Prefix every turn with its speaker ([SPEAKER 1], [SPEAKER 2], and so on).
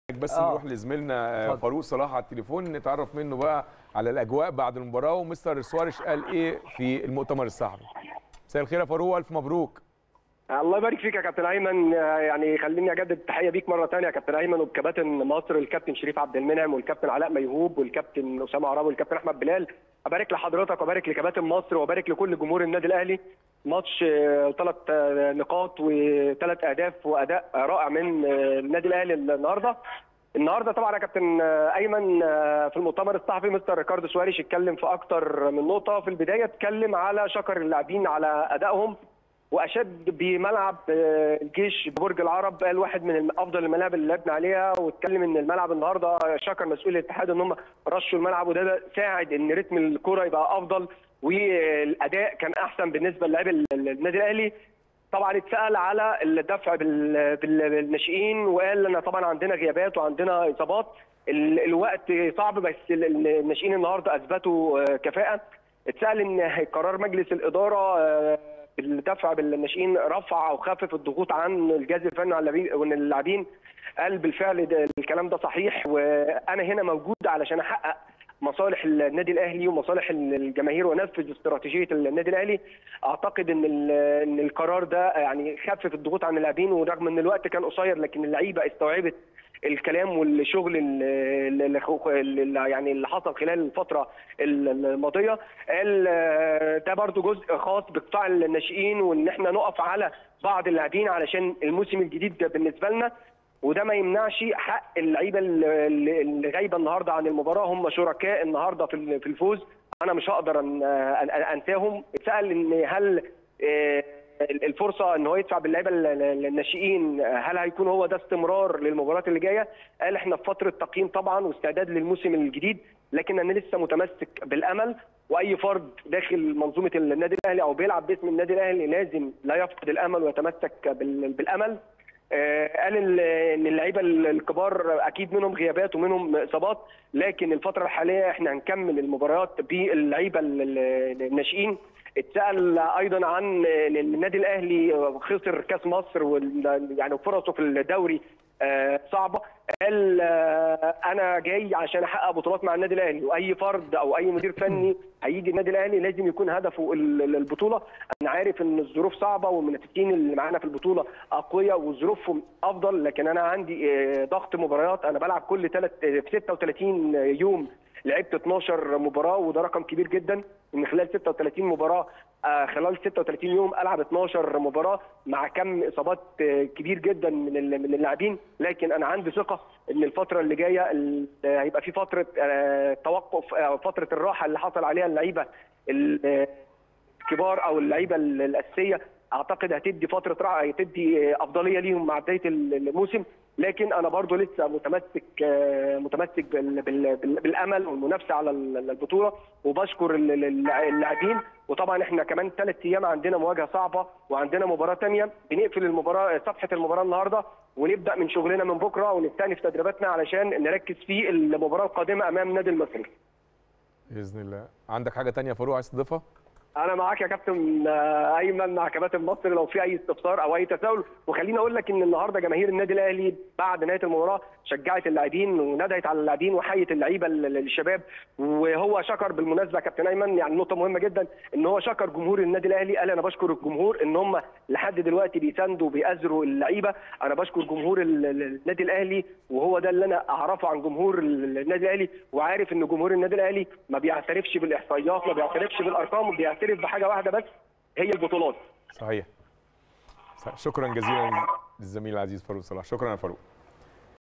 [SPEAKER 1] بس
[SPEAKER 2] آه.
[SPEAKER 1] نروح لزميلنا آه،
[SPEAKER 2] اتفضل.
[SPEAKER 1] فاروق صلاح على التليفون نتعرف منه بقى على الاجواء بعد المباراه ومستر سواريش قال ايه في المؤتمر الصحفي مساء الخير يا فاروق الف مبروك
[SPEAKER 3] الله يبارك فيك يا كابتن ايمن آه، يعني خليني اجدد التحيه بيك مره ثانيه يا كابتن ايمن وبكباتن مصر الكابتن شريف عبد المنعم والكابتن علاء ميهوب والكابتن اسامه عرابي والكابتن احمد بلال ابارك لحضرتك وابارك لكباتن مصر وابارك لكل جمهور النادي الاهلي ماتش ثلاث نقاط وثلاث اهداف واداء رائع من آه، النادي الاهلي النهارده النهارده طبعا يا كابتن آه، ايمن آه، في المؤتمر الصحفي مستر ريكاردو سواريش اتكلم في اكتر من نقطه في البدايه اتكلم على شكر اللاعبين على ادائهم واشد بملعب آه، الجيش ببرج العرب قال واحد من افضل الملاعب اللي لعبنا عليها واتكلم ان الملعب النهارده شكر مسؤول الاتحاد ان هم رشوا الملعب وده ده ساعد ان رتم الكره يبقى افضل والاداء كان احسن بالنسبه للاعبي النادي الاهلي طبعا اتسال على الدفع بال- بال- بالناشئين وقال ان طبعا عندنا غيابات وعندنا اصابات ال- الوقت صعب بس ال- الناشئين النهارده اثبتوا آه، كفاءه اتسال ان قرار مجلس الاداره آه، بالدفع بالناشئين رفع او خفف الضغوط عن الجهاز الفني وعن اللاعبين- وان اللاعبين قال بالفعل ده الكلام ده صحيح وانا هنا موجود علشان احقق مصالح النادي الاهلي ومصالح الجماهير ونفذ استراتيجيه النادي الاهلي اعتقد ان ال- ان القرار ده يعني خفف الضغوط عن اللاعبين ورغم ان الوقت كان قصير لكن اللعيبه استوعبت الكلام والشغل اللي, اللي يعني اللي حصل خلال الفتره الماضيه قال آه، ده برضو جزء خاص بقطاع الناشئين وان احنا نقف على بعض اللاعبين علشان الموسم الجديد ده بالنسبه لنا وده ما يمنعش حق اللعيبه اللي اللي غايبه النهارده عن المباراه هم شركاء النهارده في ال- في الفوز انا مش هقدر أن- أن- أن- انساهم اتسال ان هل آه، الفرصه ان هو يدفع باللعيبه ال- ال- الناشئين هل هيكون هو ده استمرار للمباريات اللي جايه؟ قال احنا في فتره تقييم طبعا واستعداد للموسم الجديد لكن انا لسه متمسك بالامل واي فرد داخل منظومه النادي الاهلي او بيلعب باسم النادي الاهلي لازم لا يفقد الامل ويتمسك بال- بالامل آه، قال ال- ان اللعيبه الكبار اكيد منهم غيابات ومنهم اصابات لكن الفتره الحاليه احنا هنكمل المباريات باللعيبه ال- ال- الناشئين اتسال ايضا عن إن النادي الاهلي خسر كاس مصر وال- يعني فرصه في الدوري آه، صعبه قال آه، انا جاي عشان احقق بطولات مع النادي الاهلي واي فرد او اي مدير فني هيجي النادي الاهلي لازم يكون هدفه ال- ال- البطوله انا عارف ان الظروف صعبه والمنافسين اللي معانا في البطوله اقوياء وظروفهم افضل لكن انا عندي آه، ضغط مباريات انا بلعب كل ثلاث في 36 يوم لعبت 12 مباراه وده رقم كبير جدا من خلال 36 مباراه آه، خلال 36 يوم العب 12 مباراه مع كم اصابات آه، كبير جدا من ال- من اللاعبين لكن انا عندي ثقه ان الفتره اللي جايه ال- آه، هيبقى في فتره آه، توقف آه، فتره الراحه اللي حصل عليها اللعيبه ال- آه، الكبار او اللعيبه ال- الاساسيه اعتقد هتدي فتره راحه هتدي افضليه ليهم مع بدايه الموسم لكن انا برضو لسه متمسك آه، متمسك بال- بال- بال- بالامل والمنافسه على ال- البطوله وبشكر ال- ال- اللاعبين وطبعا احنا كمان ثلاث ايام عندنا مواجهه صعبه وعندنا مباراه ثانيه بنقفل المباراه صفحه المباراه النهارده ونبدا من شغلنا من بكره ونستأنف تدريباتنا علشان نركز في المباراه القادمه امام النادي المصري
[SPEAKER 1] باذن الله عندك حاجه تانية يا فاروق عايز تضيفها
[SPEAKER 3] انا معاك يا كابتن آه، ايمن مع كباتن مصر لو في اي استفسار او اي تساؤل وخليني اقول لك ان النهارده جماهير النادي الاهلي بعد نهايه المباراه شجعت اللاعبين وندهت على اللاعبين وحيت اللعيبه ال- ال- الشباب وهو شكر بالمناسبه يا كابتن ايمن يعني نقطه مهمه جدا ان هو شكر جمهور النادي الاهلي قال انا بشكر الجمهور ان هم لحد دلوقتي بيساندوا وبيأزروا اللعيبه انا بشكر جمهور ال- ال- النادي الاهلي وهو ده اللي انا اعرفه عن جمهور ال- النادي الاهلي وعارف ان جمهور النادي الاهلي ما بيعترفش بالاحصائيات ما بيعترفش بالارقام بيعترف بحاجه واحده بس هي البطولات
[SPEAKER 1] صحيح صح- شكرا جزيلا للزميل العزيز فاروق صلاح شكرا يا فاروق